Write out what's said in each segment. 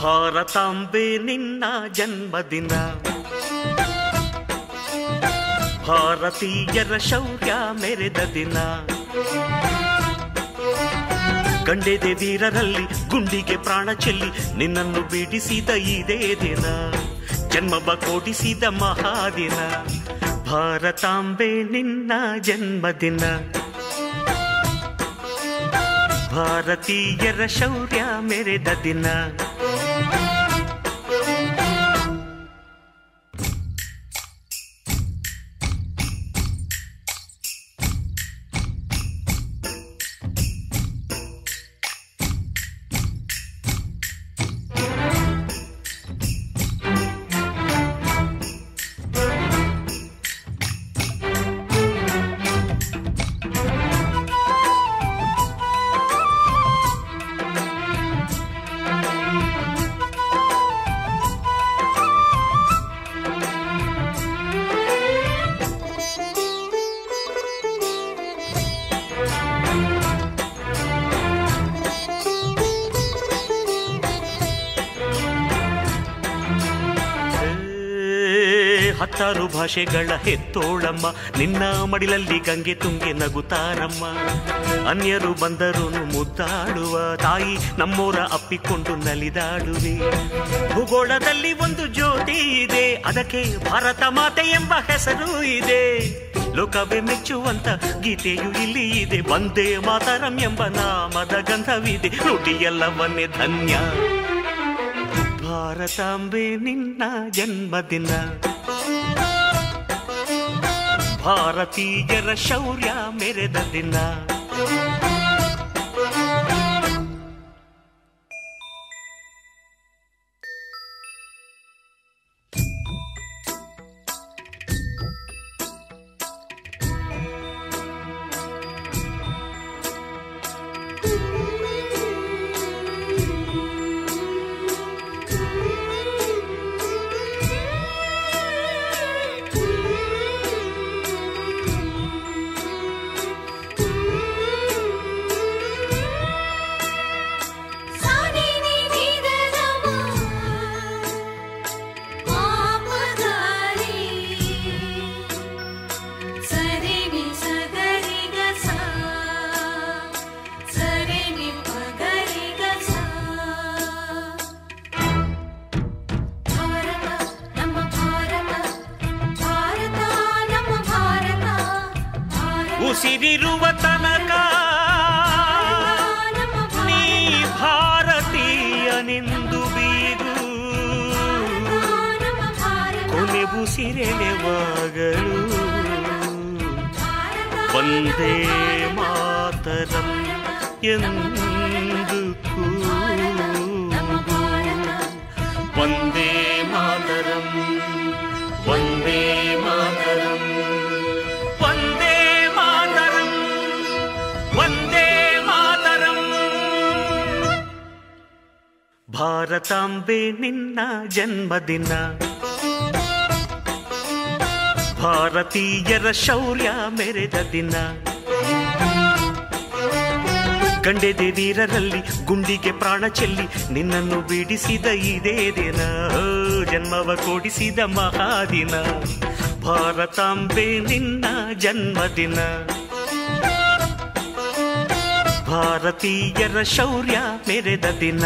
ಭಾರತಾಂಬೆ ನಿನ್ನ ಜನ್ಮದಿನ ಭಾರತೀಯರ ಶೌರ್ಯ ಮೆರೆದ ದಿನ ಗಂಡೆದೆ ವೀರರಲ್ಲಿ ಗುಂಡಿಗೆ ಪ್ರಾಣ ಚೆಲ್ಲಿ ನಿನ್ನನ್ನು ಬಿಡಿಸಿದ ಇದೇ ದಿನ ಜನ್ಮವ ಕೋಟಿಸಿದ ಮಹಾದಿನ ಭಾರತಾಂಬೆ ನಿನ್ನ ಜನ್ಮದಿನ ಭಾರತೀಯರ ಶೌರ್ಯ ಮೆರೆದ ದಿನ ಏ, ಹತ್ತಾರು ಭಾಷೆಗಳ ಹೆತ್ತೋಳಮ್ಮ ನಿನ್ನ ಮಡಿಲಲ್ಲಿ ಗಂಗೆ ತುಂಗೆ ನಗುತ್ತಾರಮ್ಮ ಅನ್ಯರು ಬಂದರು ಮುದ್ದಾಡುವ ತಾಯಿ ನಮ್ಮೋರ ಅಪ್ಪಿಕೊಂಡು ನಲಿದಾಡುವೆ ಭೂಗೋಳದಲ್ಲಿ ಒಂದು ಜ್ಯೋತಿ ಇದೆ ಅದಕ್ಕೆ ಭಾರತ ಮಾತೆ ಎಂಬ ಹೆಸರು ಇದೆ ಲೋಕವೇ ಮೆಚ್ಚುವಂತ ಗೀತೆಯು ಇಲ್ಲಿ ಇದೆ ಒಂದೇ ಮಾತರಂ ಎಂಬ ನಾಮದ ಗಂಧವಿದೆ ನುಡಿಯೆಲ್ಲವನ್ನೇ ಧನ್ಯ ಭಾರತಾಂಬೆ ನಿನ್ನ ಜನ್ಮದಿನ ಭಾರತೀಯರ ಶೌರ್ಯ ಮೆರೆದ ದಿನ ಉಸಿರಿರುವ ತನಕ ನೀ ಭಾರತೀಯನೆಂದು ಬೀಗು ಕೊನೆ ಉಸಿರೆಳೆವಾಗಲು ಒಂದೇ ಮಾತರಂ ಎಂದು ಕೂಗು ಒಂದೇ ಮಾತರಂ ಒಂದೇ ಮಾತರಂ ಒಂದೇ ಮಾತರಂ ಒಂದೇ ಮಾತರಂ ಭಾರತಾಂಬೆ ನಿನ್ನ ಜನ್ಮದಿನ ಭಾರತೀಯರ ಶೌರ್ಯ ಮೆರೆದ ದಿನ ಗಂಡೆದೆ ವೀರರಲ್ಲಿ ಗುಂಡಿಗೆ ಪ್ರಾಣ ಚೆಲ್ಲಿ ನಿನ್ನನ್ನು ಬಿಡಿಸಿದ ಇದೇ ದಿನ ಓ, ಜನ್ಮವ ಕೊಡಿಸಿದ ಮಹಾದಿನ ಭಾರತಾಂಬೆ ನಿನ್ನ ಜನ್ಮದಿನ ಭಾರತೀಯರ ಶೌರ್ಯ ಮೆರೆದ ದಿನ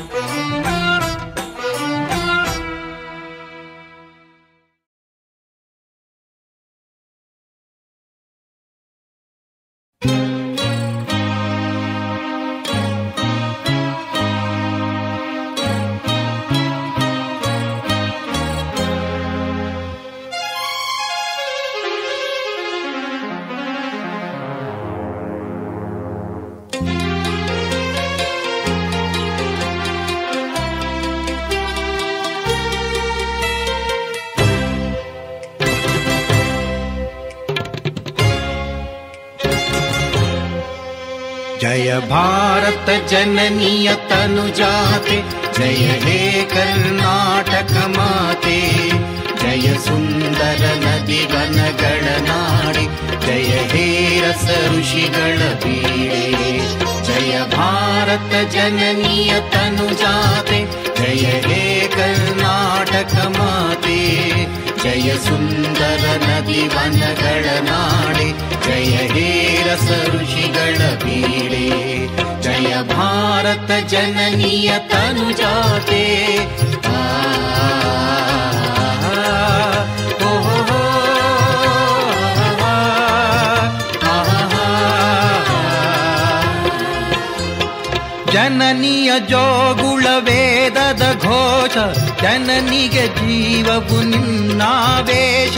जय भारत जननीय तनुजाते जय हे कर्नाटक माते जय सुन्दर नदी वनगणनाडे जय हे रस ऋषिಗಳ ಬೀಡೆ ಜಯ ಭಾರತ ಜನನೀಯ ತನುಜಾತೆ ಜಯ ಜಯ ಹೇ ಕರ್ನಾಟಕ ಮಾತೆ ಜಯ ಸುಂದರ ನದಿ ವನಗಳ ನಾಡೆ ಜಯ ಹೇ ರಸ ಋಷಿಗಳ ಬೀಡೆ ಜಯ ಭಾರತ ಜನನಿಯ ತನು ಜಾತೆ ಆ, ಓ, ಹೋ, ಹೋ, ಆ, ಆ, ಜನನಿಯ ಜೋಗುಳ ವೇದದ ಘೋಷ ಜನನಿಗೆ ಜೀವವು ನಿನ್ನಾವೇಶ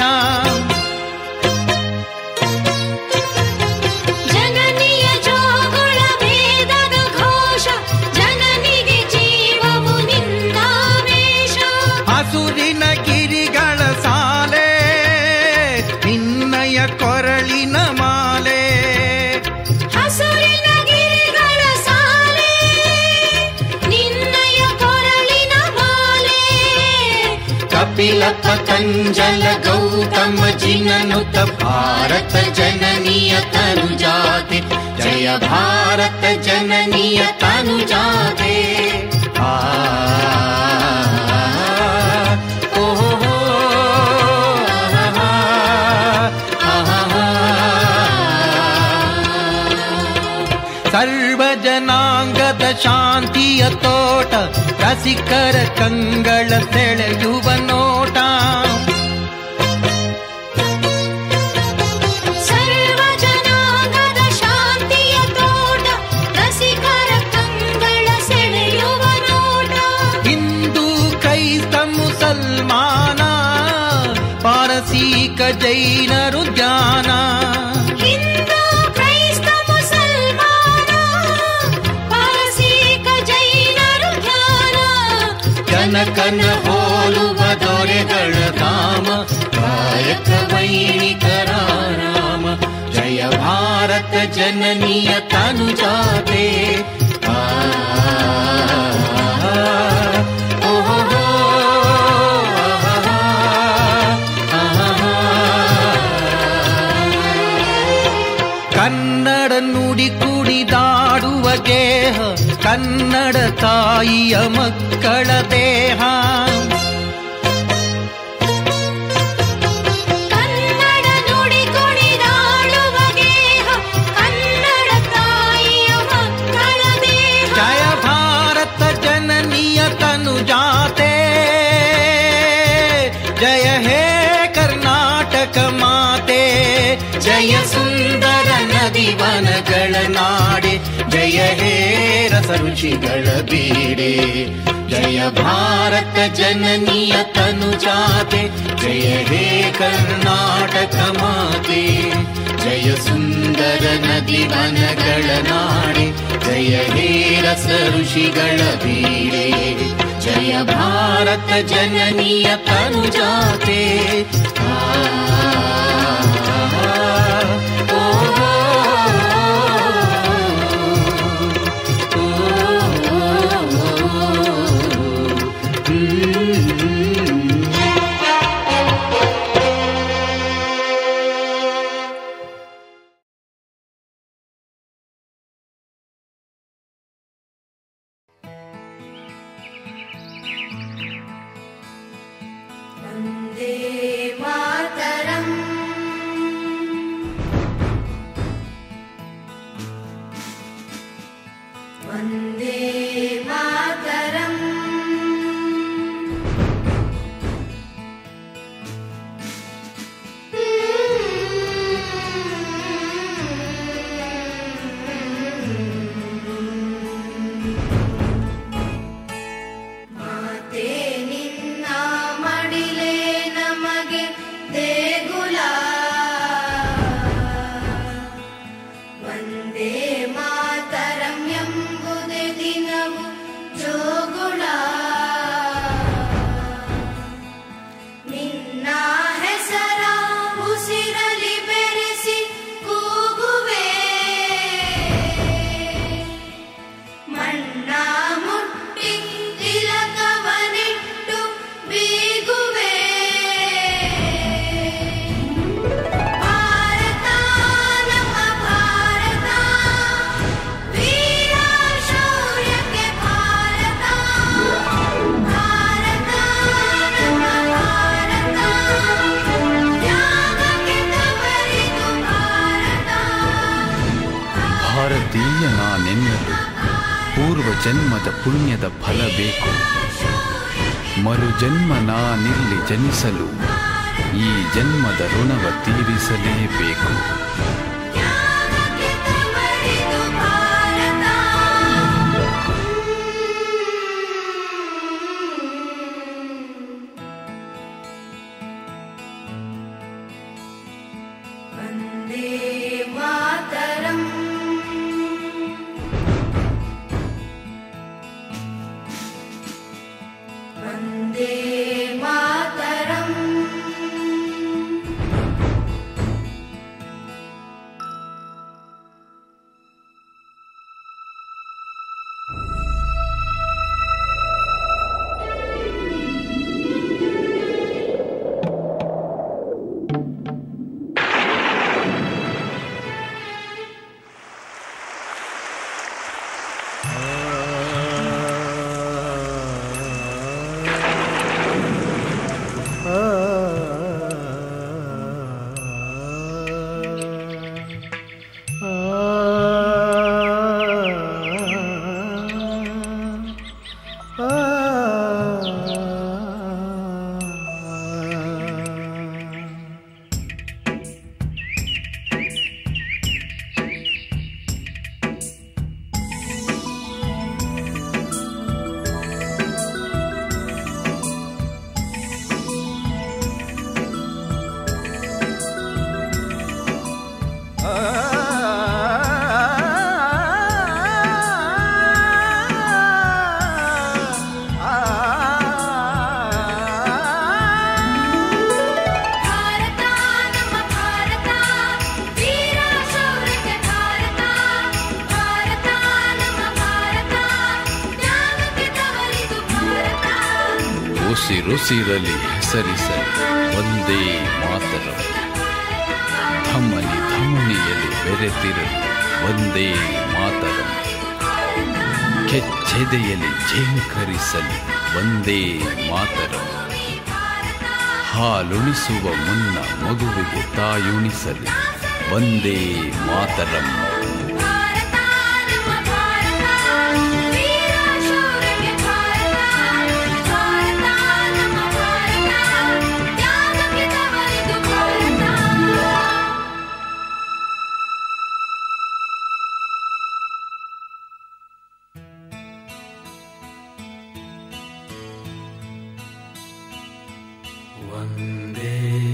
ಜನನಿಯ ಜೋಗುಳ ವೇದದ ಘೋಷ ಜನನಿಗೆ ಜೀವವು ನಿನ್ನಾವೇಶ ಹಸುರಿನ ಗಿರಿಗಳ ಸಾಲೆ ನಿನ್ನಯ ಕೊರಳಿನ ಮಾಲೆ ಹಸುರಿನ ಗಿರಿಗಳ ಸಾಲೆ ನಿನ್ನಯ ಕೊರಳಿನ ಮಾಲೆ ಕಪಿಲ ಪತಂಜಲ ಗೌತಮ ಜಿನನುತ ಭಾರತ ಜನನಿಯ ತನು ಜಾತೆ ಜಯ ಭಾರತ ಜನನಿಯ ತನು ಜಾತೆ ಆ ಓ, ಹೋ, ಹೋ, ಆಹಾ, ಆಹಾ. ಸರ್ವ ಜನಾಂಗದ ಶಾಂತಿಯ ತೋಟ ರಸಿಕರ ಕಂಗಳ ಸೆಳೆಯುವ ನೋಟ ಸರ್ವ ಜನಾಂಗದ ಶಾಂತಿಯ ತೋಟ ರಸಿಕರ ಕಂಗಳ ಸೆಳೆಯುವ ನೋಟ ಹಿಂದೂ ಕ್ರೈಸ್ತ ಮುಸಲ್ಮಾನ ಪಾರಸೀಕ ಜೈನರು ಜ್ಞಾನ ಹಿಂದೂ ಕ್ರೈಸ್ತ ಮುಸಲ್ಮಾನ ಪಾರಸೀಕ ಜೈನರು ಧ್ಯಾನ ಜನಕನ ಹೋಲುವ ದೊರೆಗಳ ಧಾಮ ಕಾಯಕ ವೈಣಿಕರ ರಾಮ ಜಯ ಭಾರತ ಜನನಿಯ ತನು ಜಾತೆ ಆ, ಓ, ಹೋ, ಹೋ, ಆಹಾ, ಕನ್ನಡ ನುಡಿ ಕುಡಿದಾಡುವ ಗೇಹ ಕನ್ನಡ ತಾಯಿಯ ಮಕ್ಕಳ ದೇಹ ಕನ್ನಡ ನುಡಿ ಕುಣಿದಾಡುವ ಗೇಹ ಕನ್ನಡ ತಾಯಿಯ ಮಕ್ಕಳ ದೇಹ ಜಯ ಭಾರತ ಜನನಿಯ ತನು ಜಾತೆ ಜಯ ಹೇ ಕರ್ನಾಟಕ ಮಾತೆ ಜಯ ಸುಂದರ ನದಿ ವನಗಳ ನಾಡೆ ಜಯ ಹೇ ರಸ ಋಷಿಗಳ ಬೀಡೆ ಜಯ ಭಾರತ ಜನನಿಯ ತನು ಜಾತೆ ಜಯ ಹೇ ಕರ್ನಾಟಕ ಮಾತೆ ಜಯ ಸುಂದರ ನದಿ ವನಗಳ ನಾಡೆ ಜಯ ಹೇ ರಸ ಋಷಿಗಳ ಬೀಡೆ ಜಯ ಭಾರತ ಜನನಿಯ ತನು ಜಾತೆ ಆ, ಓ, ಓ, ಹ್ಮ್. वन्दे मातरम् ನಾನೆನ್ನಲು ಪೂರ್ವ ಜನ್ಮದ ಪುಣ್ಯದ ಫಲ ಬೇಕು ಮರು ಜನ್ಮ ನಾನಿಲ್ಲಿ ಜನಿಸಲು ಈ ಜನ್ಮದ ಋಣವ ತೀರಿಸಲೇಬೇಕು वन्दे मातरम् वन्दे मातरम् ಭಾರತ ನಮ್ಮ ಭಾರತ ವೀರ ಶೌರ್ಯಕ್ಕೆ ಭಾರತ ಭಾರತ ನಮ್ಮ ಭಾರತ ತ್ಯಾಗಕ್ಕೆ ತವರಿದು ಭಾರತ ಉಸಿರುಸಿರಲಿ ಹೆಸರಿಸಲಿ ಒಂದೇ ಮಾತರಂ ಧಮನಿ ಧಮನಿಯಲ್ಲಿ ಬೆರೆತಿರಲಿ ಒಂದೇ ಮಾತರಂ ಕೆಚ್ಚೆದೆಯಲ್ಲಿ ಝೇಂಕರಿಸಲಿ ಒಂದೇ ಮಾತರಂ ಹಾಲುಣಿಸುವ ಮುನ್ನ ಮಗುವಿಗೆ ತಾಯುಣಿಸಲಿ ಒಂದೇ ಮಾತರಂ ಭಾರತ ನಮ್ಮ ಭಾರತ ವೀರ ಶೌರ್ಯಕ್ಕೆ ಭಾರತ ಭಾರತ ನಮ್ಮ ಭಾರತ ತ್ಯಾಗಕ್ಕೆ ತವರಿದು ಭಾರತ ವಂದೇ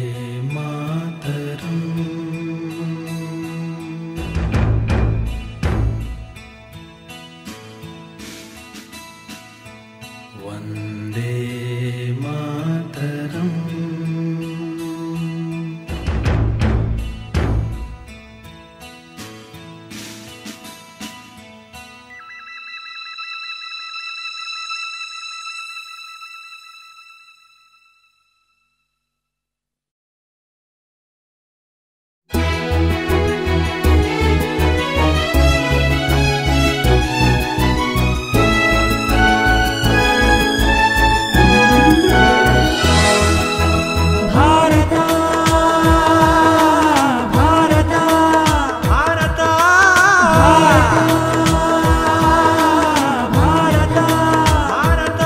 ಮಾತರಂ ವಂದೇ ಮಾತರಂ ಭಾರತ ಭಾರತ ಭಾರತ ಭಾರತ ಭಾರತ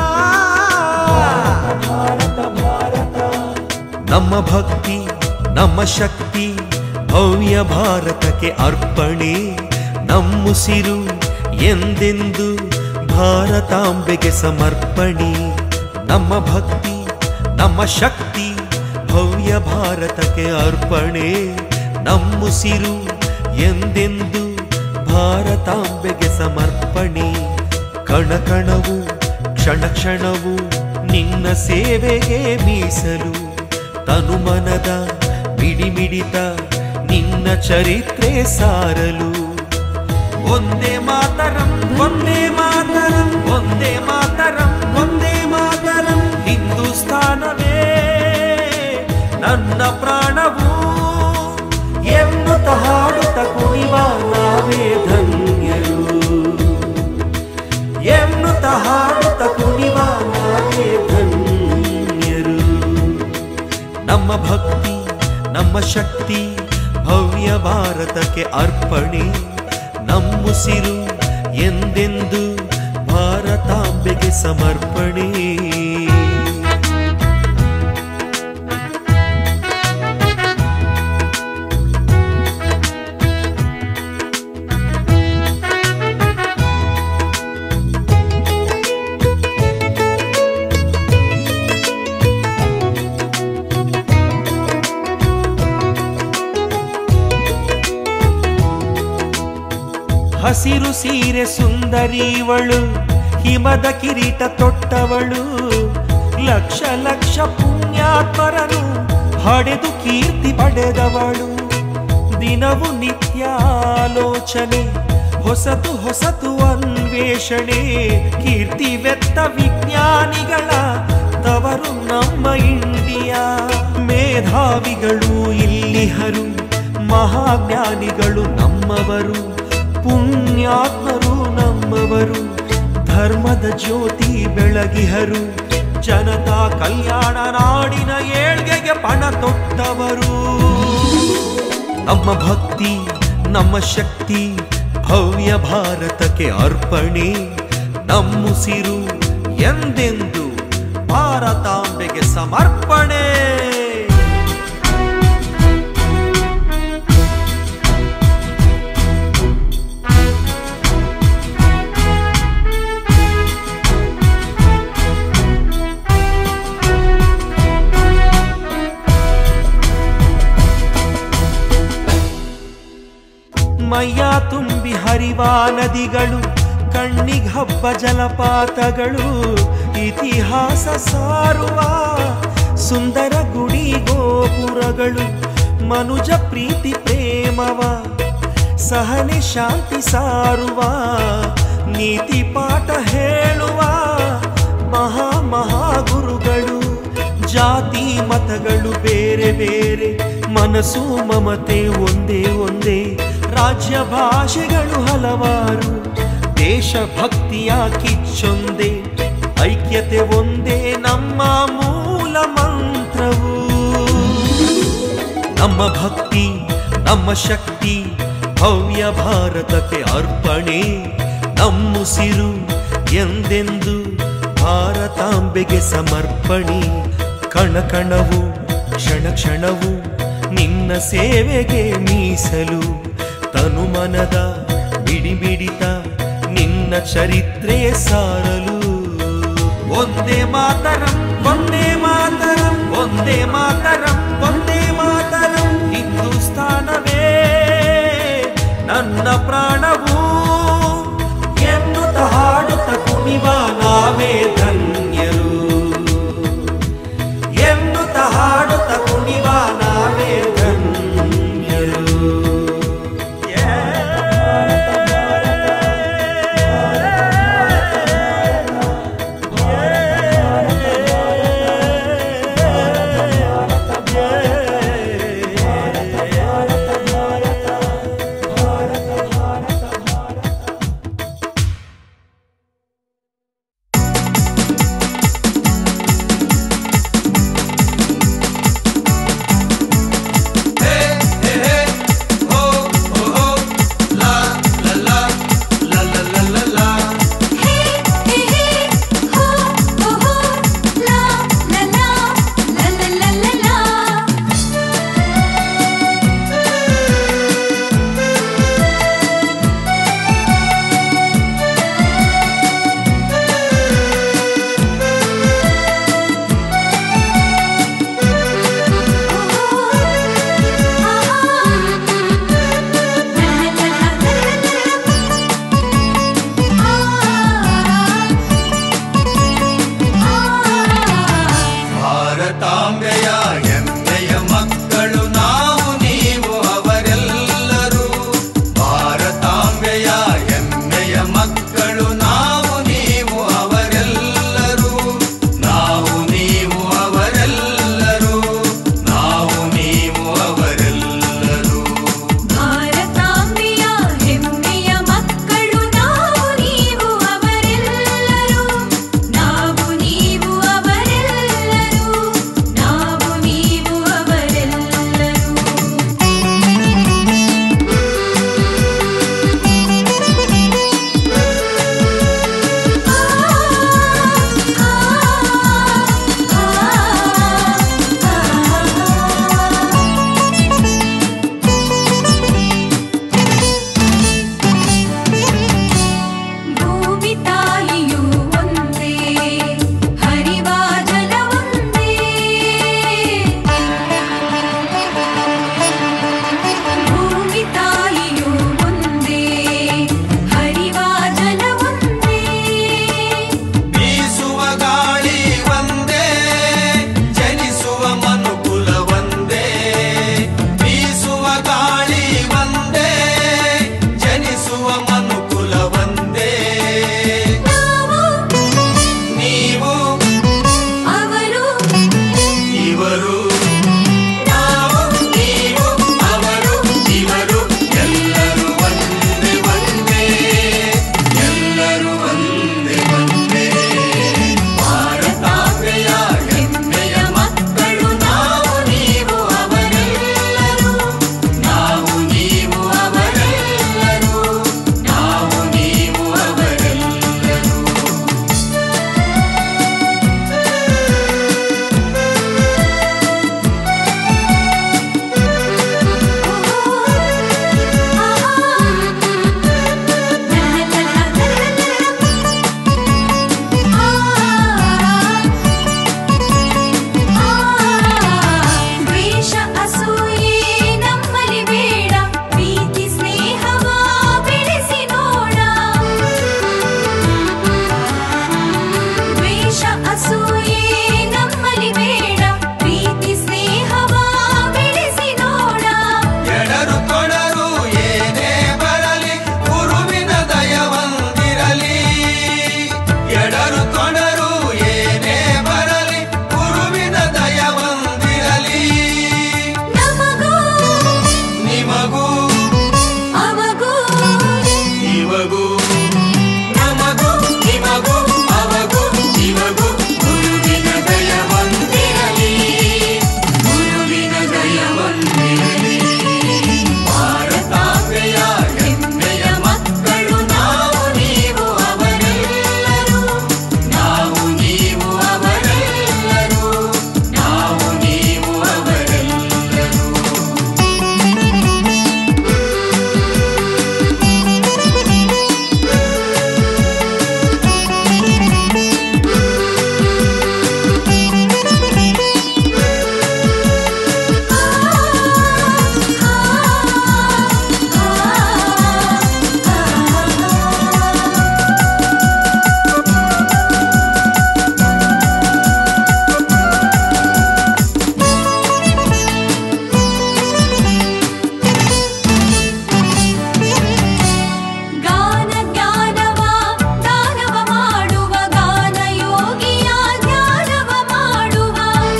ಭಾರತ ನಮ್ಮ ಭಕ್ತಿ ನಮ್ಮ ಶಕ್ತಿ ಭವ್ಯ ಭಾರತಕ್ಕೆ ಅರ್ಪಣೆ ನಮ್ಮುಸಿರು ಎಂದೆಂದು ಭಾರತಾಂಬೆಗೆ ಸಮರ್ಪಣೆ ನಮ್ಮ ಭಕ್ತಿ ನಮ್ಮ ಶಕ್ತಿ ಭವ್ಯ ಭಾರತಕ್ಕೆ ಅರ್ಪಣೆ ನಮ್ಮುಸಿರು ಎಂದೆಂದು ಭಾರತಾಂಬೆಗೆ ಸಮರ್ಪಣೆ ಕಣ ಕಣವು ಕ್ಷಣ ಕ್ಷಣವು ನಿನ್ನ ಸೇವೆಗೆ ಮೀಸಲು ತನುಮನದ ಮಿಡಿಮಿಡಿತ ನಿನ್ನ ಚರಿತ್ರೆ ಸಾರಲು ಒಂದೇ ಮಾತರಂ ಒಂದೇ ಮಾತರಂ ಒಂದೇ ಮಾತರಂ ಒಂದೇ ಮಾತರಂ ಹಿಂದೂಸ್ತಾನವೇ ನನ್ನ ಪ್ರಾಣವು ಎನ್ನುತ್ತ ಹಾಡುತ್ತ ಕುಣಿವ ನಾವೇ ಧನ್ಯರು ಎನ್ನುತ್ತ ಹಾಡುತ್ತ ಕುಣಿವ ನಾವೇ ಧನ್ಯರು ನಮ್ಮ ಭಕ್ತಿ ನಮ್ಮ ಶಕ್ತಿ ಭವ್ಯ ಭಾರತಕ್ಕೆ ಅರ್ಪಣೆ ನಮ್ಮುಸಿರು ಎಂದೆಂದು ಭಾರತಾಂಬೆಗೆ ಸಮರ್ಪಣೆ ಹಸಿರು ಸೀರೆ ಸುಂದರಿವಳು ಹಿಮದ ಕಿರೀಟ ತೊಟ್ಟವಳು ಲಕ್ಷ ಲಕ್ಷ ಪುಣ್ಯಾತ್ಮರನು ಹಡೆದು ಕೀರ್ತಿ ಪಡೆದವಳು ದಿನವು ನಿತ್ಯಾಲೋಚನೆ ಹೊಸತು ಹೊಸತು ಅನ್ವೇಷಣೆ ಕೀರ್ತಿ ವೆತ್ತ ವಿಜ್ಞಾನಿಗಳ ತವರು ನಮ್ಮ ಇಂಡಿಯಾ ಮೇಧಾವಿಗಳು ಇಲ್ಲಿಹರು ಮಹಾಜ್ಞಾನಿಗಳು ನಮ್ಮವರು ಪುಣ್ಯಾತ್ಮರು ನಮ್ಮವರು ಧರ್ಮದ ಜ್ಯೋತಿ ಬೆಳಗಿಹರು ಜನತಾ ಕಲ್ಯಾಣ ನಾಡಿನ ಏಳ್ಗೆಗೆ ಪಣ ತೊಟ್ಟವರು ನಮ್ಮ ಭಕ್ತಿ ನಮ್ಮ ಶಕ್ತಿ ಭವ್ಯ ಭಾರತಕ್ಕೆ ಅರ್ಪಣೆ ನಮ್ಮುಸಿರು ಎಂದೆಂದು ಭಾರತಾಂಬೆಗೆ ಸಮರ್ಪಣೆ ಮೈಯ ತುಂಬಿ ಹರಿವ ನದಿಗಳು ಕಣ್ಣಿಗ್ ಹಬ್ಬ ಜಲಪಾತಗಳು ಇತಿಹಾಸ ಸಾರುವ ಸುಂದರ ಗುಡಿ ಗೋಪುರಗಳು ಮನುಜ ಪ್ರೀತಿ ಪ್ರೇಮವ ಸಹನೆ ಶಾಂತಿ ಸಾರುವ ನೀತಿ ಪಾಠ ಹೇಳುವ ಮಹಾ ಮಹಾ ಗುರುಗಳು ಜಾತಿ ಮತಗಳು ಬೇರೆ ಬೇರೆ ಮನಸ್ಸು ಮಮತೆ ಒಂದೇ ಒಂದೇ ರಾಜ್ಯ ಭಾಷೆಗಳು ಹಲವಾರು ದೇಶ ಭಕ್ತಿಯ ಕಿಚ್ಚೊಂದೇ ಐಕ್ಯತೆ ಒಂದೇ ನಮ್ಮ ಮೂಲ ಮಂತ್ರವು ನಮ್ಮ ಭಕ್ತಿ ನಮ್ಮ ಶಕ್ತಿ ಭವ್ಯ ಭಾರತಕ್ಕೆ ಅರ್ಪಣೆ ನಮ್ಮುಸಿರು ಎಂದೆಂದು ಭಾರತಾಂಬೆಗೆ ಸಮರ್ಪಣೆ ಕಣ ಕಣವು ಕ್ಷಣ ಕ್ಷಣವು ನಿನ್ನ ಸೇವೆಗೆ ಮೀಸಲು ತನುಮನದ ಬಿಡಿಬಿಡಿತ ನಿನ್ನ ಚರಿತ್ರೆ ಸಾರಲು ಒಂದೇ ಮಾತರಂ ಒಂದೇ ಮಾತರಂ ಒಂದೇ ಮಾತರಂ ಒಂದೇ ಮಾತರಂ ಹಿಂದೂಸ್ತಾನವೇ ನನ್ನ ಪ್ರಾಣವು ಎನ್ನುತ್ತ ಹಾಡುತ್ತ ಕುಣಿವ ನಾವೇ ಧನ್ಯರು ಎನ್ನುತ್ತ ಹಾಡುತ್ತ ಕುಣಿವ ನಾವೇ ಧನ್ಯರು ಭಾರತಾಂಬೆಯ ಹೆಮ್ಮೆಯ ಮಕ್ಕಳು ನಾವು ನೀವು ಅವರೆಲ್ಲರೂ ಭಾರತಾಂಬೆಯ ಹೆಮ್ಮೆಯ ಮಕ್ಕಳು ನಾವು ನೀವು ಅವರೆಲ್ಲರೂ ನಾವು ನೀವು ಅವರೆಲ್ಲರೂ ನಾವು ನೀವು ಅವರೆಲ್ಲರೂ ಭಾರತಾಂಬೆಯ ಹೆಮ್ಮೆಯ ಮಕ್ಕಳು ನಾವು ನೀವು ಅವರೆಲ್ಲರೂ ನಾವು ನೀವು ಅವರೆಲ್ಲರೂ ನಾವು ನೀವು ಇವರು ನಾವು ನೀವು ಅವರು ಇವರು ಎಲ್ಲರೂ ಒಂದೇ ಒಂದೇ ಎಲ್ಲರೂ ಒಂದೇ ಒಂದೇ ಭಾರತಾಂಬೆಯ ಹೆಮ್ಮೆಯ ಮಕ್ಕಳು ನಾವು ನೀವು ಅವರೆಲ್ಲರೂ ನಾವು ನೀವು ಅವರೆಲ್ಲರೂ ನಾವು ನೀವು ಅವರೆಲ್ಲರೂ ದ್ವೇಷ ಅಸೂಯೆ ನಮ್ಮಲ್ಲಿ ಬೇಡ ಪ್ರೀತಿ ಸ್ನೇಹವ ಬೆಳೆಸಿ ನೋಡ ದ್ವೇಷ ಅಸೂಯೆ ನಮ್ಮಲ್ಲಿ ಬೇಡ ಪ್ರೀತಿ ಸ್ನೇಹವ ಬೆಳೆಸಿ ನೋಡ ಎಡರು ತೊಡರು ಏನೇ ಬರಲಿ ಗುರುವಿನ ದಯವೊಂದಿರಲಿ ಎಡರು ತೊಡರು ಏನೇ ಬರಲಿ ಗುರುವಿನ ದಯವೊಂದಿರಲಿ ನಮಗೂ ನಿಮಗೂ ಅವಗೂ ಇವಗೂ ನಮಗೂ ನಿಮಗೂ ಅವಗೂ ಇವಗೂ ಗುರುವಿನ ದಯವೊಂದಿರಲಿ ಗುರುವಿನ ದಯವೊಂದಿರಲಿ ಭಾರತಾಂಬೆಯ ಹೆಮ್ಮೆಯ ಮಕ್ಕಳು ನಾವು ನೀವು ಅವರೆಲ್ಲರೂ ನಾವು ನೀವು ಅವರೆಲ್ಲರೂ ನಾವು ನೀವು ಅವರೆಲ್ಲರೂ ಗಾನ ಜ್ಞಾನವ ದಾನವ ಮಾಡುವ ಗಾನ ಯೋಗಿಯ ಜ್ಞಾನವ ಮಾಡುವ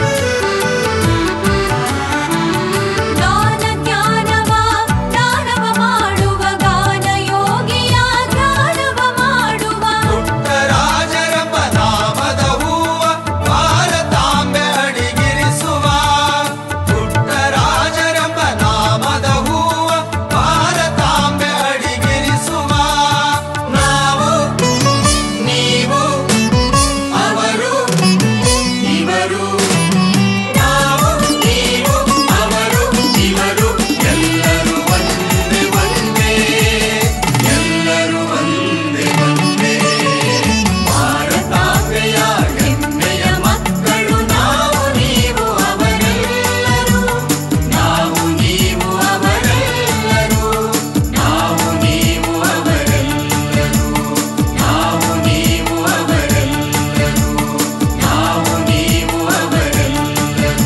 ಗಾನ ಜ್ಞಾನವ ದಾನವ ಮಾಡುವ ಗಾನ ಯೋಗಿಯ ಜ್ಞಾನವ ಮಾಡುವ ಪುಟ್ಟರಾಜರಪ್ಪ ನಾಮದ ಹೂವ ಭಾರತಾಂಬೆ ಅಡಿಗಿರಿಸುವ ಪುಟ್ಟರಾಜರಪ್ಪ ನಾಮದ ಹೂವ ಭಾರತಾಂಬೆ ಅಡಿಗಿರಿಸುವ ನಾವು ನೀವು ಅವರು ಇವರು ನಾವು ನೀವು ಅವರು ಇವರು ಎಲ್ಲರೂ ಒಂದೇ ಒಂದೇ ಎಲ್ಲರೂ ಒಂದೇ ಒಂದೇ ಭಾರತಾಂಬೆಯ ಹೆಮ್ಮೆಯ ಮಕ್ಕಳು ನಾವು ನೀವು ಅವರೆಲ್ಲರೂ ನಾವು ನೀವು ಅವರೆಲ್ಲರೂ ನಾವು ನೀವು ಅವರೆಲ್ಲರೂ ನಾವು ನೀವು ಅವರೆಲ್ಲರೂ ನಾವು ನೀವು ಅವರೆಲ್ಲರೂ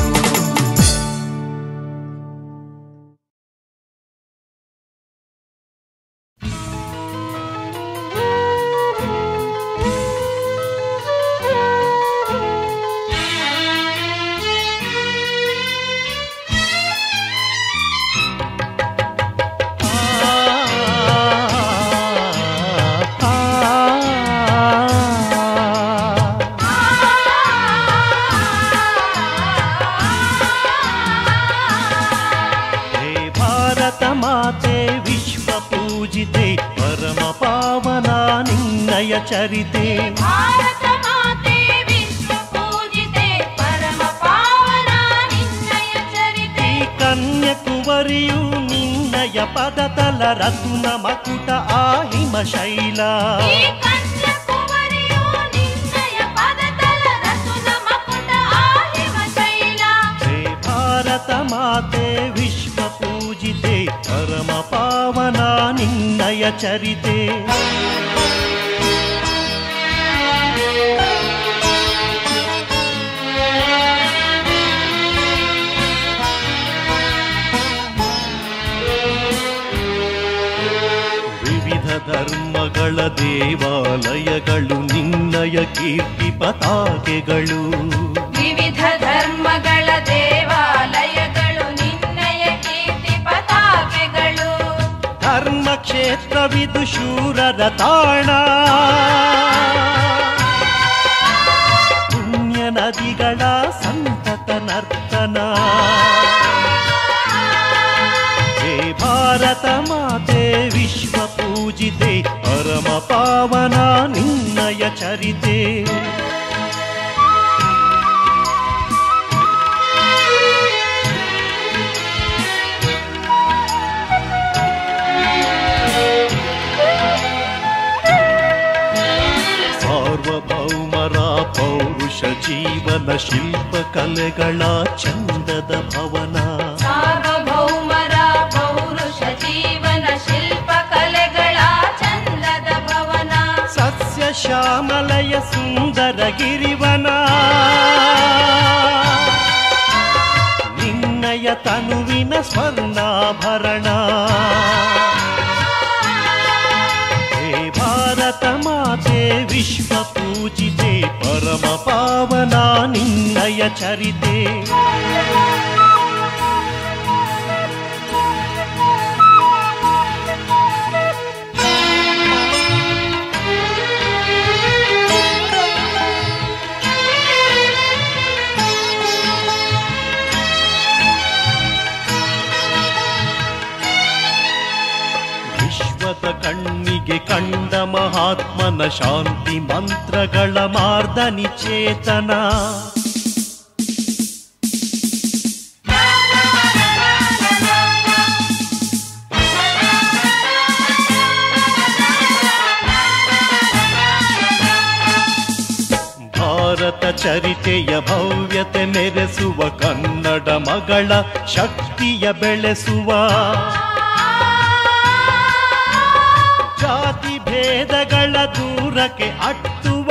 ಹೇ ಭಾರತ ಮಾತೆ ವಿಶ್ವ ಪೂಜಿತೆ ಪರಮ ಪಾವನ ನಿನ್ನಯ ಚರಿತೆ ಭಾರತ ಮಾತೆ ವಿಶ್ವ ಪೂಜಿತೆ ಪರಮ ಪಾವನ ನಿನ್ನಯ ಚರಿತೆ ಈ ಕನ್ಯಕುವರಿಯು ನಿನ್ನಯ ಪದತಲ ರತ್ನ ಮಕುಟ ಆ ಹಿಮ ಶೈಲ ಈ ಕನ್ಯಾಕುಮಾರಿಯು ನಿನ್ನಯ ಪದತಲ ರಸುನ ಮಕುಟ ಆಹಿಮ ಶೈಲ ಹೇ ಭಾರತ ಮಾತೆ ವಿಶ್ವ ಪೂಜಿತೆ ಪರಮ ಪಾವನ ನಿನ್ನಯ ಚರಿತೆ ವಿವಿಧ ಧರ್ಮಗಳ ದೇವಾಲಯಗಳು ನಿನ್ನಯ ಕೀರ್ತಿ ಪತಾಕೆಗಳು ವಿವಿಧ ಧರ್ಮಗಳ ಕ್ಷೇತ್ರವಿದು ಶೂರರ ತಾಣ ಪುಣ್ಯ ನದಿಗಳ ಸಂತತ ನರ್ತನ ಹೇ ಭಾರತ ಮಾತೆ ವಿಶ್ವ ಪೂಜಿತೆ ಪರಮ ಪಾವನ ನಿನ್ನಯ ಚರಿತೆ ಸಾರ್ವಭೌಮರ ಪೌರುಷ ಜೀವನ ಶಿಲ್ಪ ಕಲೆಗಳ ಚಂದದ ಭವನ ಸಾರ್ವಭೌಮರ ಪೌರುಷ ಜೀವನ ಶಿಲ್ಪ ಕಲೆಗಳ ಚಂದದ ಭವನ ಸಸ್ಯ ಶ್ಯಾಮಲಯ ಸುಂದರ ಗಿರಿವನ ನಿನ್ನಯ ತನುವಿನ ಸ್ವರ್ಣಾಭರಣ ಹೇ ಭಾರತ ಮಾತೆ ವಿಶ್ವ ಪೂಜಿತೆ ಪರಮ ಪಾವನ ನಿನ್ನಯ ಚರಿತೆ ವಿಶ್ವದ ಕಣ್ಣಿಗೆ ಕಂಡ ಮಹಾತ್ಮನ ಶಾಂತಿ ಮಂತ್ರಗಳ ಮಾರ್ದನಿ ಚೇತನ ಭಾರತ ಚರಿತೆಯ ಭವ್ಯತೆ ಮೆರೆಸುವ ಕನ್ನಡ ಮಗಳ ಶಕ್ತಿಯ ಬೆಳೆಸುವ ಜಾತಿ ಭೇದಗಳ ದೂರಕ್ಕೆ ಅಟ್ಟುವ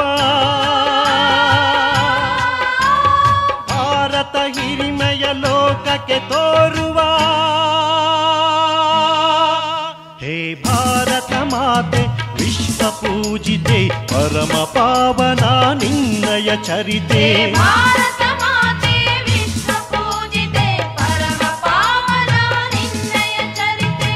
ಭಾರತ ಹಿರಿಮೆಯ ಲೋಕಕ್ಕೆ ತೋರುವ ಹೇ ಭಾರತ ಮಾತೆ ವಿಶ್ವ ಪೂಜಿತೆ ಪರಮ ಪಾವನ ನಿನ್ನಯ ಚರಿತೆ ಭಾರತ ಮಾತೆ ವಿಶ್ವ ಪೂಜಿತೆ ಪರಮ ಪಾವನ ನಿನ್ನಯ ಚರಿತೆ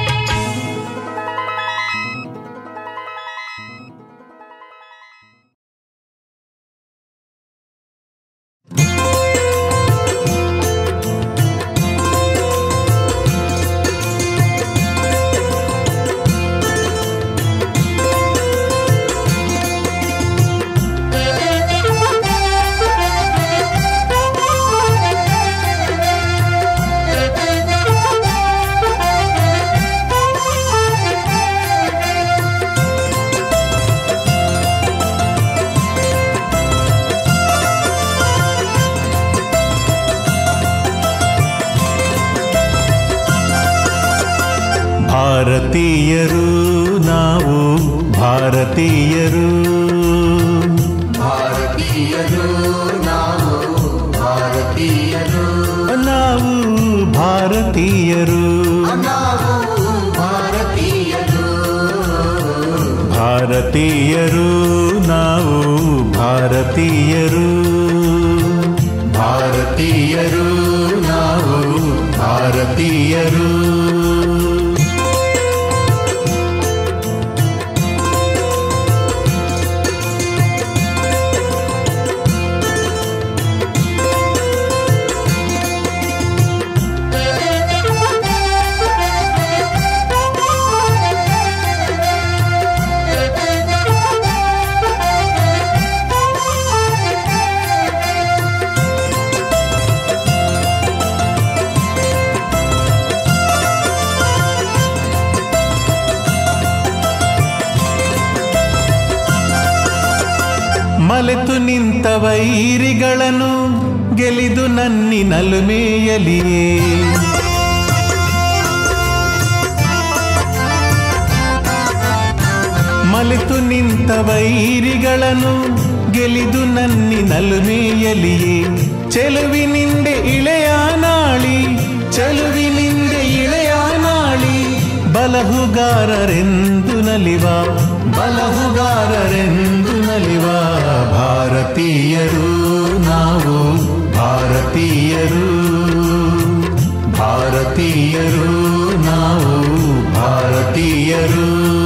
ಭಾರತೀಯರು ನಾವು ಭಾರತೀಯರು ಭಾರತೀಯರು ನಾವು ಭಾರತೀಯರು ನಾವು ಭಾರತೀಯರು ನಾವು ಭಾರತೀಯರು ಭಾರತೀಯರು ನಾವು ಭಾರತೀಯರು ಭಾರತೀಯರು ನಾವು ಭಾರತೀಯರು ಮಲೆತು ನಿಂತ ವೈರಿಗಳನ್ನು ಗೆಲಿದು ನನ್ನಿ ನಲುಮೆಯಲಿಯೇ ಮಲೆತು ನಿಂತ ವೈರಿಗಳನ್ನು ಗೆಲಿದು ನನ್ನಿ ನಲುಮೆಯಲಿಯೇ ಚೆಲುವಿನಿಂದೆ ಇಳೆಯ ನಾಳಿ ಚೆಲುವಿನಿಂದೆ ಇಳೆಯ ನಾಳಿ ಬಲಹುಗಾರರೆಂದು ನಲಿವ ಬಲಹುಗಾರರೆಂದು ನಲಿವ ಭಾರತೀಯರು ನಾವು ಭಾರತೀಯರು ಭಾರತೀಯರು ನಾವು ಭಾರತೀಯರು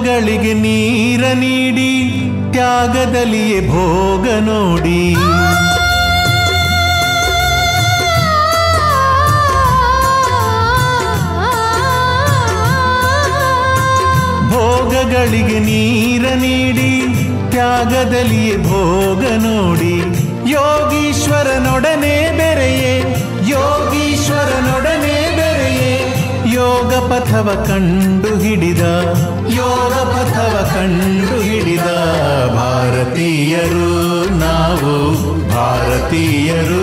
ಭೋಗಗಳಿಗೆ ನೀರ ನೀಡಿ ತ್ಯಾಗದಲ್ಲಿಯೇ ಭೋಗ ನೋಡಿ ಭೋಗಗಳಿಗೆ ನೀರ ನೀಡಿ ತ್ಯಾಗದಲ್ಲಿಯೇ ಭೋಗ ನೋಡಿ ಯೋಗೀಶ್ವರನೊಡನೆ ಬೆರೆಯೇ ಯೋಗೀಶ್ವರನೊಡನೆ ಬೆರೆಯೇ ಯೋಗ ಪಥವ ಕಂಡು ಹಿಡಿದ ಯೋಗ ಪಥವ ಕಂಡು ಹಿಡಿದ ಭಾರತೀಯರು ನಾವು ಭಾರತೀಯರು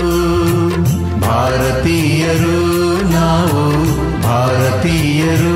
ಭಾರತೀಯರು ನಾವು ಭಾರತೀಯರು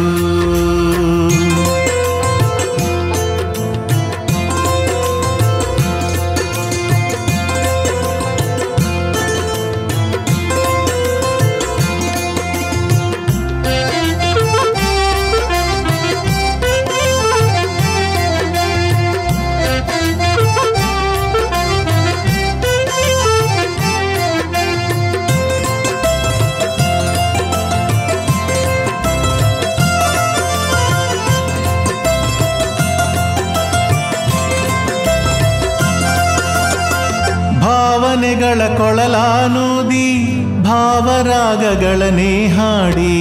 ಭಾವನೆಗಳ ಕೊಳಲಾನೂದಿ ಭಾವರಾಗಗಳನ್ನೇ ಹಾಡಿ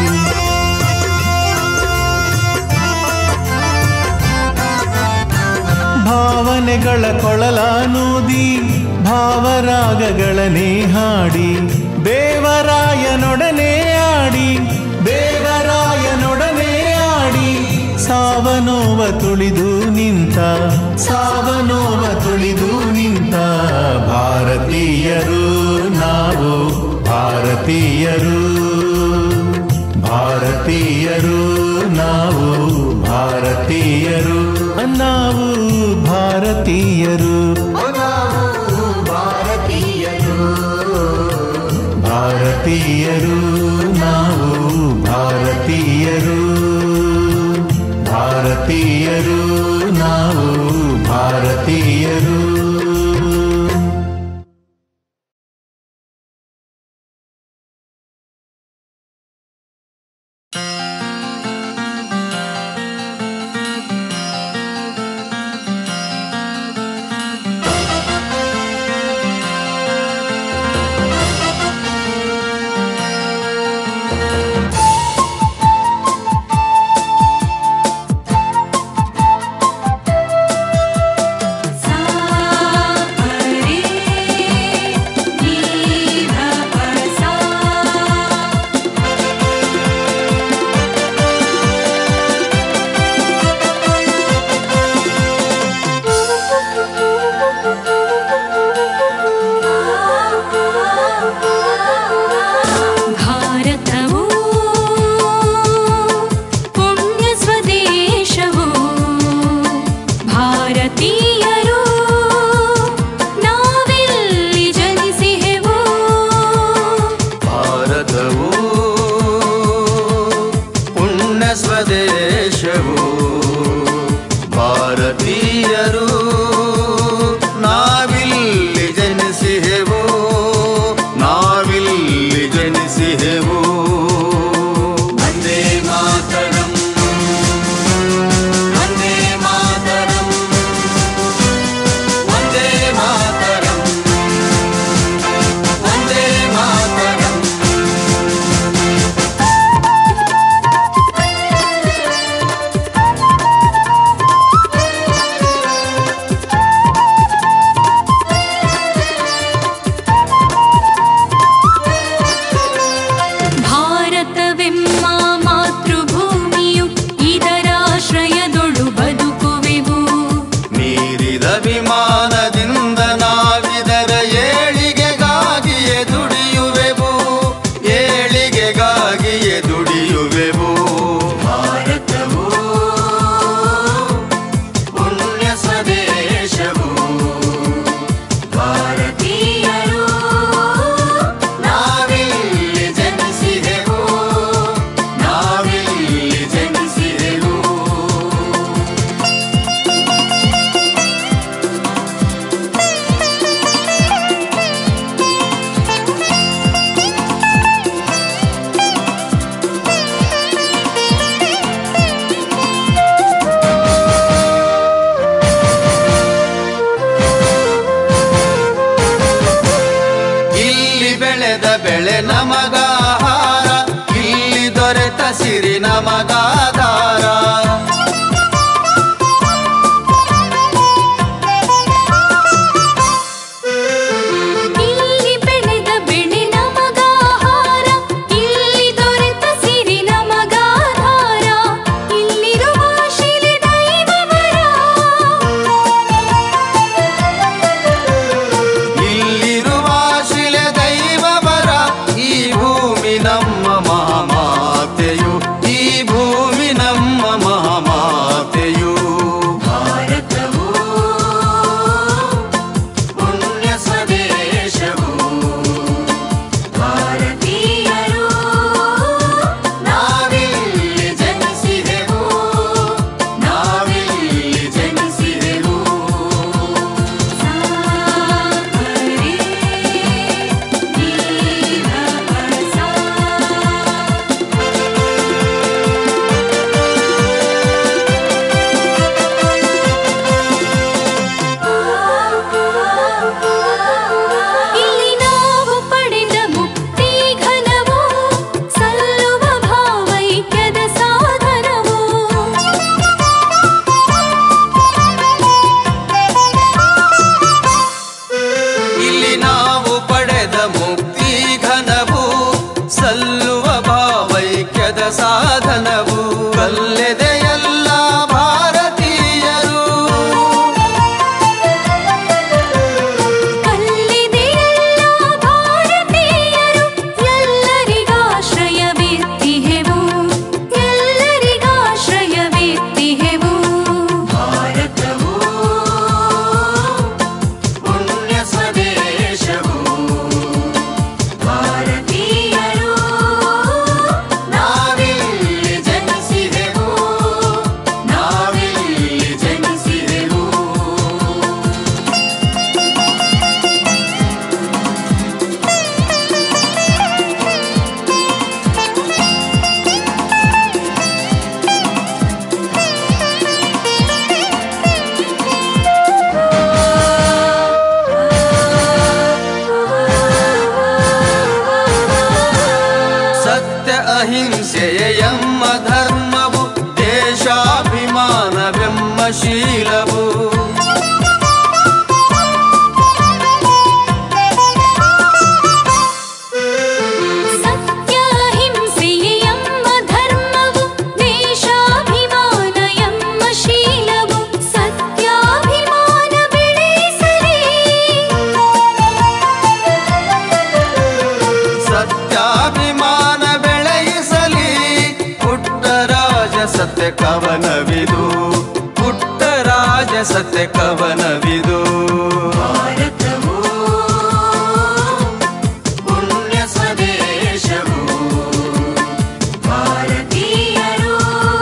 ಭಾವನೆಗಳ ಕೊಳಲಾನೂದಿ ಭಾವರಾಗಗಳನ್ನೇ ಹಾಡಿ ದೇವರಾಯನೊಡನೆ ಆಡಿ ದೇವರಾಯನೊಡನೆ ಆಡಿ ಸಾವನೋವ ತುಳಿದು ನಿಂತ ಸಾವನೋವ ತುಳಿದು ನಿಂತ ಭಾರತೀಯರು ನಾವು ಭಾರತೀಯರು ಭಾರತೀಯರು ನಾವು ಭಾರತೀಯರು ನಾವು ಭಾರತೀಯರು ನಾವು ಭಾರತೀಯರು ಭಾರತೀಯರು ನಾವು ಭಾರತೀಯರು ಭಾರತೀಯರು ನಾವು ಭಾರತೀಯರು सारे नीध परसा ಭಾರತವು ಪುಣ್ಯ ಸ್ವದೇಶವು ಭಾರತೀಯರು ನಾವಿಲ್ಲಿ ಜನಿಸಿಹೆವು ಭಾರತವು ಪುಣ್ಯ ಸ್ವದೇಶವು ಭಾರತೀಯರು ನಾವಿಲ್ಲಿ ಜನಿಸಿಹೆವು ನಾವಿಲ್ಲಿ ಜನಿಸಿಹೆವು ವಂದೇ ಮಾತರಂ ವಂದೇ ಮಾತರಂ ವಂದೇ ಮಾತರಂ ವಂದೇ ಮಾತರಂ ವಂದೇ ಶೀಲವು ಸತ್ಯ ಹಿಂಸೆಯೇ ಎಂಬ ಧರ್ಮವು ದೇಶಾಭಿಮಾನ ಎಂಬ ಶೀಲವು ಸತ್ಯಾಭಿಮಾನ ಬೆಳೆಸಲಿ ಸತ್ಯಾಭಿಮಾನ ಬೆಳೆಯಿಸಲಿ ಪುಟ್ಟರಾಜ ಸತ್ಯ ಕವನವಿದು ಪುಟ್ಟರಾಜ ಸತ್ಯ ಕವನವಿದು ಭಾರತವು ಪುಣ್ಯ ಸ್ವದೇಶವು ಭಾರತೀಯರು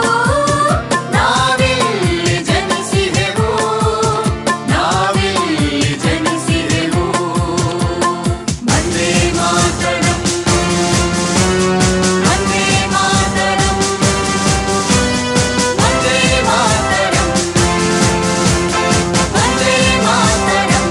ನಾವಿಲ್ಲಿ ಜನಿಸಿದೆವು ನಾವಿಲ್ಲಿ ಜನಿಸಿದೆವು ವಂದೇ ಮಾತರಂ ವಂದೇ ಮಾತರಂ ವಂದೇ ಮಾತರಂ ವಂದೇ ಮಾತರಂ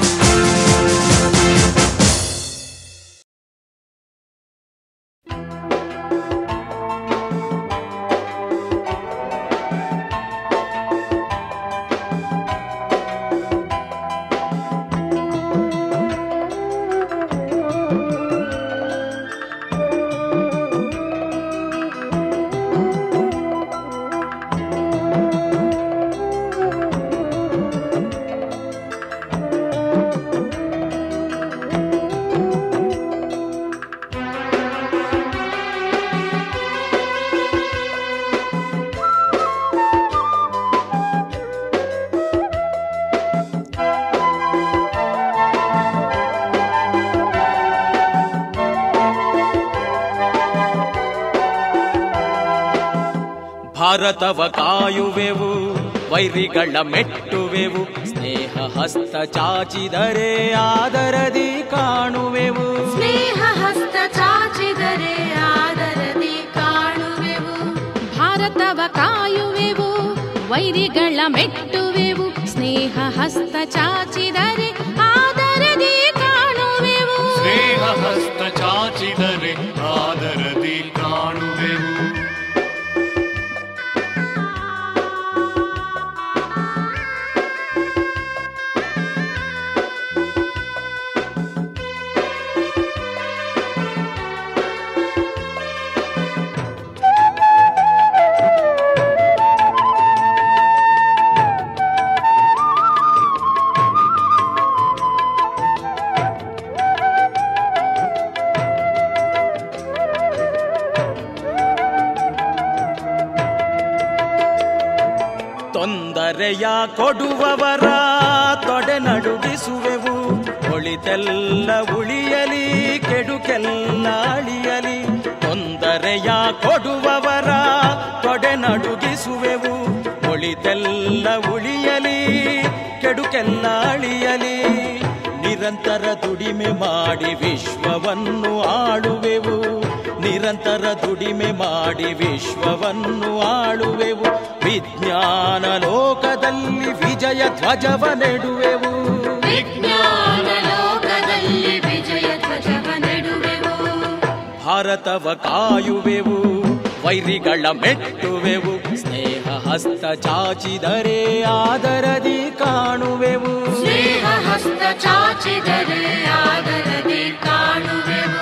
ಭಾರತವ ಕಾಯುವೆವು ವೈರಿಗಳ ಮೆಟ್ಟುವೆವು ಸ್ನೇಹ ಹಸ್ತ ಚಾಚಿದರೆ ಆದರದಿ ಕಾಣುವೆವು ಸ್ನೇಹ ಹಸ್ತ ಚಾಚಿದರೆ ಆದರದಿ ಕಾಣುವೆವು ಭಾರತವ ಕಾಯುವೆವು ವೈರಿಗಳ ಮೆಟ್ಟುವೆವು ಸ್ನೇಹ ಹಸ್ತ ಚಾಚಿದರೆ ಆದರದಿ ಕಾಣುವೆವು ಸ್ನೇಹ ಹಸ್ತ ಚಾಚಿದರೆ ಆದರದಿ ಕಾಣುವೆವು ತೊಂದರೆಯ ಕೊಡುವವರ ತೊಡೆ ನಡುಗಿಸುವೆವು ಒಳಿತೆಲ್ಲ ಉಳಿಯಲಿ ಕೆಡುಕೆಲ್ಲ ಅಳಿಯಲಿ ತೊಂದರೆಯ ಕೊಡುವವರ ತೊಡೆ ನಡುಗಿಸುವೆವು ಒಳಿತೆಲ್ಲ ಉಳಿಯಲಿ ಕೆಡುಕೆಲ್ಲ ಅಳಿಯಲಿ ನಿರಂತರ ದುಡಿಮೆ ಮಾಡಿ ವಿಶ್ವವನ್ನು ಆಳುವೆವು ನಿರಂತರ ದುಡಿಮೆ ಮಾಡಿ ವಿಶ್ವವನ್ನು ಆಳುವೆವು ವಿಜ್ಞಾನ ಲೋಕದಲ್ಲಿ ವಿಜಯ ಧ್ವಜವ ನೆಡುವೆವು ವಿಜ್ಞಾನ ಲೋಕದಲ್ಲಿ ವಿಜಯ ಧ್ವಜವ ನೆಡುವೆವು ಭಾರತವ ಕಾಯುವೆವು ವೈರಿಗಳ ಮೆಟ್ಟುವೆವು ಸ್ನೇಹ ಹಸ್ತ ಚಾಚಿದರೆ ಆದರದಿ ಕಾಣುವೆವು ಸ್ನೇಹ ಹಸ್ತ ಚಾಚಿದರೆ ಆದರದಿ ಕಾಣುವೆವು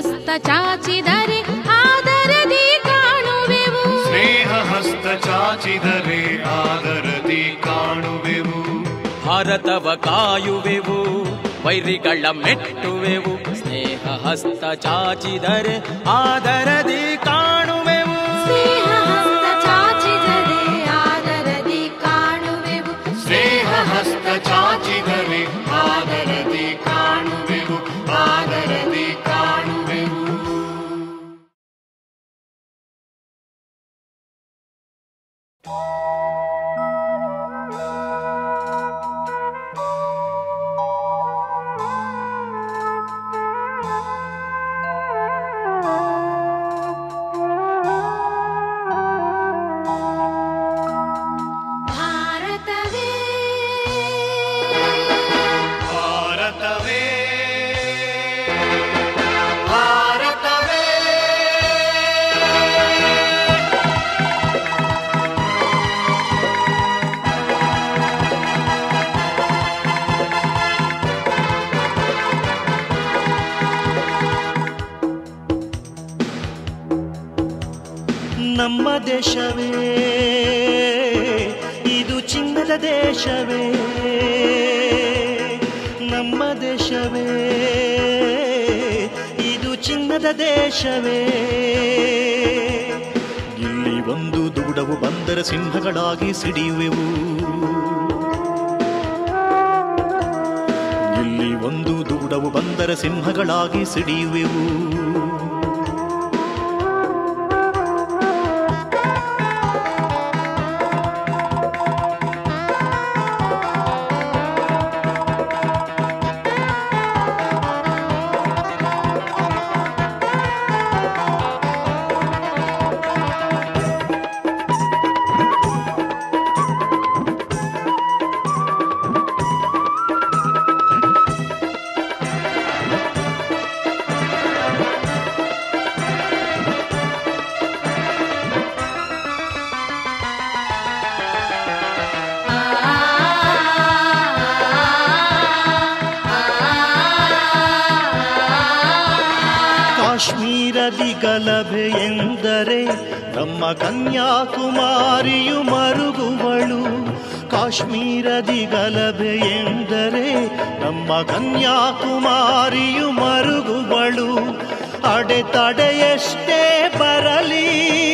ಹಸ್ತ ಚಾಚಿದರೆ ಆದರದಿ ಕಾಣುವೆವು ಸ್ನೇಹ ಹಸ್ತ ಚಾಚಿದರೆ ಆದರದಿ ಕಾಣುವೆವು ಭಾರತವ ಕಾಯುವೆವು ವೈರಿಗಳ ಮೆಟ್ಟುವೆವು ಸ್ನೇಹ ಹಸ್ತ ಚಾಚಿದರೆ ಆದರದಿ ಕಾಣುವೆವು ಸ್ನೇಹ ಹಸ್ತ ಚಾಚಿದರೆ ಆದರದಿ ಕಾಣುವೆವು ಸ್ನೇಹ ಹಸ್ತ ಚಾಚಿದರೆ ಆದರದಿ ಕಾಣುವೆವು ಆದರದಿ ಕಾಣುವೆವು ಭಾರತವೇ ಭಾರತವೇ ಭಾರತವೇ ನಮ್ಮ ದೇಶವೇ ಇದು ಚಿನ್ನದ ದೇಶವೇ ನಮ್ಮ ದೇಶವೇ ಇದು ಚಿನ್ನದ ದೇಶವೇ ಇಲ್ಲಿ ಒಂದು ದುಗುಡವು ಬಂದರೆ ಸಿಂಹಗಳಾಗಿ ಸಿಡಿಯುವೆವು ಇಲ್ಲಿ ಒಂದು ದುಗುಡವು ಬಂದರೆ ಸಿಂಹಗಳಾಗಿ ಸಿಡಿಯುವೆವು ಕಾಶ್ಮೀರದಿ ಗಲಭೆ ಎಂದರೆ ನಮ್ಮ ಕನ್ಯಾಕುಮಾರಿಯು ಮರುಗುವಳು ಕಾಶ್ಮೀರದಿ ಗಲಭೆ ಎಂದರೆ ನಮ್ಮ ಕನ್ಯಾಕುಮಾರಿಯು ಮರುಗುವಳು ಅಡೆತಡೆಯಷ್ಟೇ ಬರಲಿ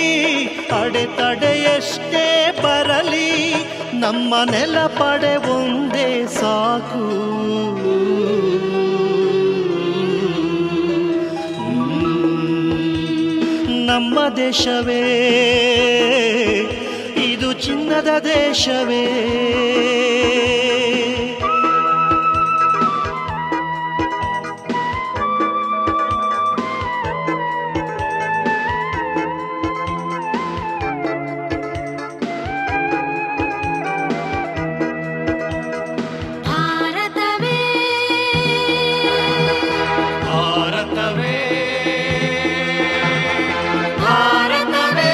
ಅಡೆತಡೆಯಷ್ಟೇ ಬರಲಿ ನಮ್ಮ ನೆಲ ಪಡೆ ಒಂದೇ ಸಾಕು ನಮ್ಮ ದೇಶವೇ ಇದು ಚಿನ್ನದ ದೇಶವೇ ಭಾರತವೇ ಭಾರತವೇ ಭಾರತವೇ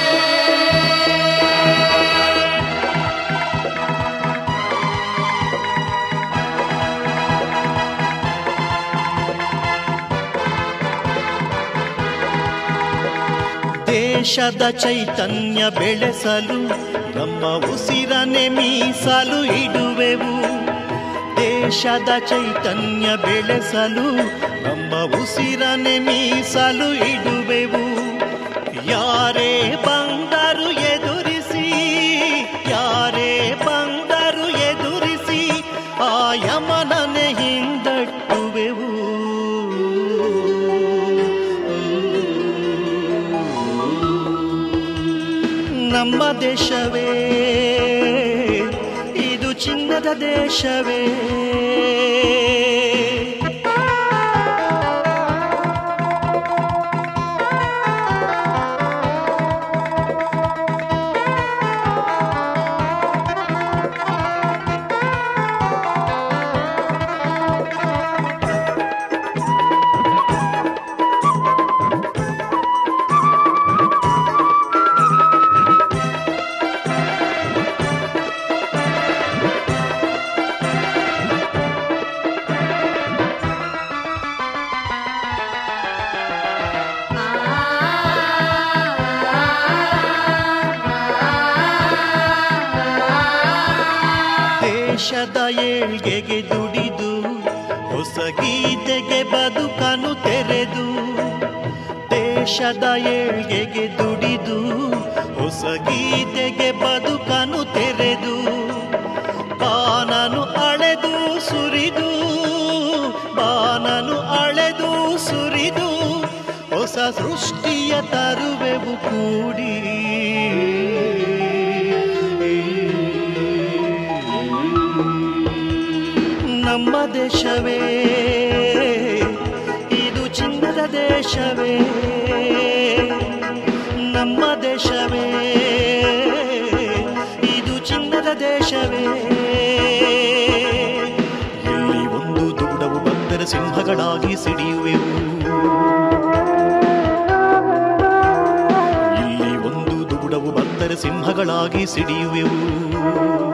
ದೇಶದ ಚೈತನ್ಯ ಬೆಳೆಸಲು ನಮ್ಮ ಉಸಿರನೆ ಮೀಸಲು ಇಡುವೆವು ದೇಶದ ಚೈತನ್ಯ ಬೆಳೆಸಲು ನಮ್ಮ ಉಸಿರನೆ ಮೀಸಲು ಇಡುವೆವು ಯಾರೇ ಬಂದರು ಎದುರಿಸಿ ಯಾರೇ ಬಂದರು ಎದುರಿಸಿ ಆ ಯಮನನೆ ಹಿಂದಟ್ಟುವೆವು ನಮ್ಮ ದೇಶವೇ ಇದು ಚಿನ್ನದ ದೇಶವೇ ದೇಶದ ಏಳ್ಗೆಗೆ ದುಡಿದು ಹೊಸ ಗೀತೆಗೆ ಬದುಕನು ತೆರೆದು ದೇಶದ ಏಳ್ಗೆಗೆ ದುಡಿದು ಹೊಸ ಗೀತೆಗೆ ಬದುಕನು ತೆರೆದು ಬಾನನು ಅಳೆದು ಸುರಿದು ಬಾನನು ಅಳೆದು ಸುರಿದು ಹೊಸ ಸೃಷ್ಟಿಯ ತರುವೆವು ಕೂಡಿ ನಮ್ಮ ದೇಶವೇ ಇದು ಚಿನ್ನದ ದೇಶವೇ ನಮ್ಮ ದೇಶವೇ ಇದು ಚಿನ್ನದ ದೇಶವೇ ಎಲ್ಲಿ ಒಂದು ದುಗುಡವು ಬಂದರೆ ಸಿಂಹಗಳಾಗಿ ಸಿಡಿಯುವೆವು ಇಲ್ಲಿ ಒಂದು ದುಗುಡವು ಬಂದರೆ ಸಿಂಹಗಳಾಗಿ ಸಿಡಿಯುವೆವು